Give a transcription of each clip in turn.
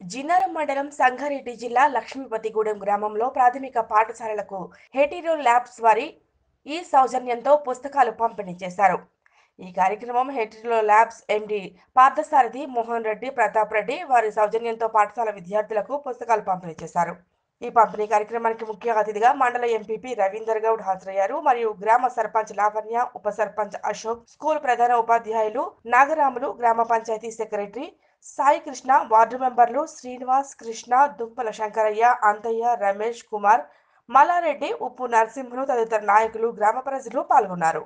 జిన్నారం మండలం సంగారెడ్డి జిల్లా లక్ష్మీపతిగూడెం గ్రామంలో ప్రాథమిక పాఠశాలలకు హెటీరో ల్యాబ్స్ వారి ఈ సౌజన్యంతో పుస్తకాలు పంపిణీ చేశారు ఈ కార్యక్రమం హెటీరో ల్యాబ్స్ ఎండి పార్థసారథి మోహన్ రెడ్డి ప్రతాప్ రెడ్డి వారి సౌజన్యంతో పాఠశాల విద్యార్థులకు పుస్తకాలు పంపిణీ చేశారు ఈ పంపిణీ కార్యక్రమానికి ముఖ్య అతిథిగా మండల ఎంపీపీ రవీందర్ గౌడ్ హాజరయ్యారు మరియు గ్రామ సర్పంచ్ లావణ్య ఉప సర్పంచ్ అశోక్ స్కూల్ ప్రధాన ఉపాధ్యాయులు నాగరాములు గ్రామ పంచాయతీ సెక్రటరీ సాయి కృష్ణ వార్డు మెంబర్లు శ్రీనివాస్ కృష్ణ దుంపల శంకరయ్య అంతయ్య రమేష్ కుమార్ మల్లారెడ్డి ఉప్పు నరసింహులు తదితర నాయకులు గ్రామ ప్రజలు పాల్గొన్నారు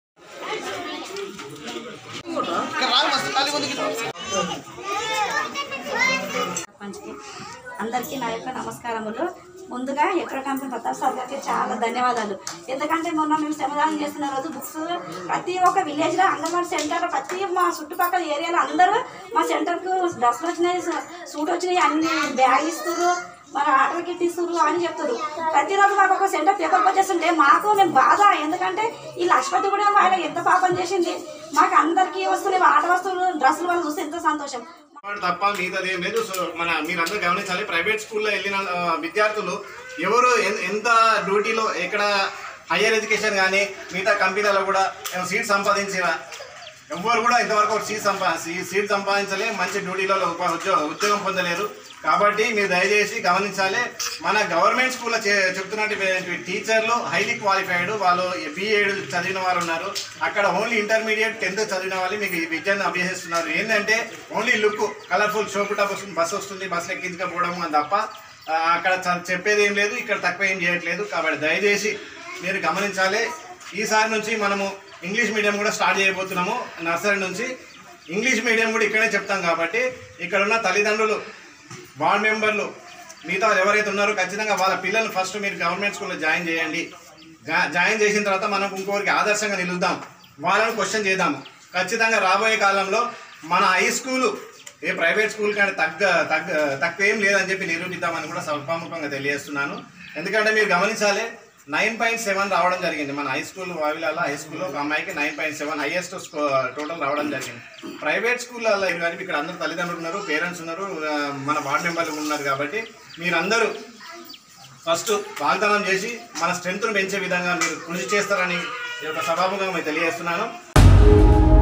సర్పంచ్కి అందరికీ నా యొక్క నమస్కారములు ముందుగా ఎక్కడ కంపెనీ ప్రతాప్ సార్ గారికి చాలా ధన్యవాదాలు ఎందుకంటే మొన్న మేము శ్రమదానం చేస్తున్న రోజు బుక్స్ ప్రతి ఒక్క విలేజ్లో అంగన్వాడీ సెంటర్ ప్రతి మా చుట్టుపక్కల ఏరియాలో అందరూ మా సెంటర్కు డ్రెస్సులు వచ్చినాయి సూట్ వచ్చినాయి అన్ని బ్యాగ్ ఇస్తారు మన ఆటలు కిట్ ఇస్తారు అని చెప్తారు ప్రతిరోజు మాకు ఒక సెంటర్ పేపర్ వచ్చేస్తుంటే మాకు మేము బాధ ఎందుకంటే ఈ లక్ష్మతి కూడా ఆయన ఎంత పాపం చేసింది మాకు అందరికీ వస్తున్నాయి ఆట వస్తువులు డ్రెస్సులు వాళ్ళు చూస్తే ఎంతో సంతోషం వాడు తప్ప మిగతాది ఏం లేదు సో మన మీరందరూ గమనించాలి ప్రైవేట్ స్కూల్లో వెళ్ళిన ఆ, విద్యార్థులు ఎవరు ఎన్- ఎంత డ్యూటీలో ఎక్కడ హయ్యర్ ఎడ్యుకేషన్ కానీ మిగతా కంపెనీలలో కూడా సీట్ సంపాదించిన ఎవ్వరు కూడా ఇంతవరకు ఒక సీట్ సంపా సీ- సీట్ సంపాదించలే మంచి డ్యూటీలో ఉప- ఉద్యోగ ఉద్యోగం పొందలేరు కాబట్టి మీరు దయచేసి గమనించాలి మన గవర్నమెంట్ స్కూల్లో చే- చెప్తున్నటువంటి టీచర్లు హైలీ క్వాలిఫైడ్ వాళ్ళు బీఏడ్ చదివిన వాళ్ళు ఉన్నారు అక్కడ ఓన్లీ ఇంటర్మీడియట్ టెన్త్ చదివిన వాళ్ళు మీకు ఈ విద్యను అభ్యసిస్తున్నారు ఏంటంటే ఓన్లీ లుక్ కలర్ఫుల్ షోపుటా వస్తుంది బస్సు వస్తుంది బస్సు ఎక్కించకపోవడం అని తప్ప ఆ, అక్కడ చ- చెప్పేది ఏం లేదు ఇక్కడ తక్కువ ఏం చేయట్లేదు కాబట్టి దయచేసి మీరు గమనించాలి ఈసారి నుంచి మనము ఇంగ్లీష్ మీడియం కూడా స్టార్ట్ చేయబోతున్నాము నర్సరీ నుంచి ఇంగ్లీష్ మీడియం కూడా ఇక్కడే చెప్తాం కాబట్టి ఇక్కడ ఉన్న తల్లిదండ్రులు వార్డ్ మెంబర్లు మిగతా వాళ్ళు ఎవరైతే ఉన్నారో ఖచ్చితంగా వాళ్ళ పిల్లల్ని ఫస్ట్ మీరు గవర్నమెంట్ స్కూల్లో జాయిన్ చేయండి జా- జాయిన్ చేసిన తర్వాత మనం ఇంకోరికి ఆదర్శంగా నిలుద్దాం వాళ్ళని క్వశ్చన్ చేద్దాము ఖచ్చితంగా రాబోయే కాలంలో మన హై స్కూలు ఏ ప్రైవేట్ స్కూల్ కానీ తగ్గ తగ్గ తక్కువ ఏం లేదని చెప్పి నిరూపిద్దామని కూడా సభాముఖంగా తెలియజేస్తున్నాను ఎందుకంటే మీరు గమనించాలి నైన్ పాయింట్ సెవెన్ రావడం జరిగింది మన హై స్కూల్ వావిలాల హై స్కూల్లో ఒక అమ్మాయికి nine point seven highest total రావడం జరిగింది ప్రైవేట్ స్కూల్లో కానీ ఇక్కడ అందరు తల్లిదండ్రులు ఉన్నారు పేరెంట్స్ ఉన్నారు ఆ, మన వార్డ్ మెంబర్లు ఉన్నారు కాబట్టి మీరందరూ ఫస్ట్ వాగ్దానం చేసి మన స్ట్రెంత్ను పెంచే విధంగా మీరు కృషి చేస్తారని ఈ యొక్క సభాముఖంగా మీకు తెలియజేస్తున్నాను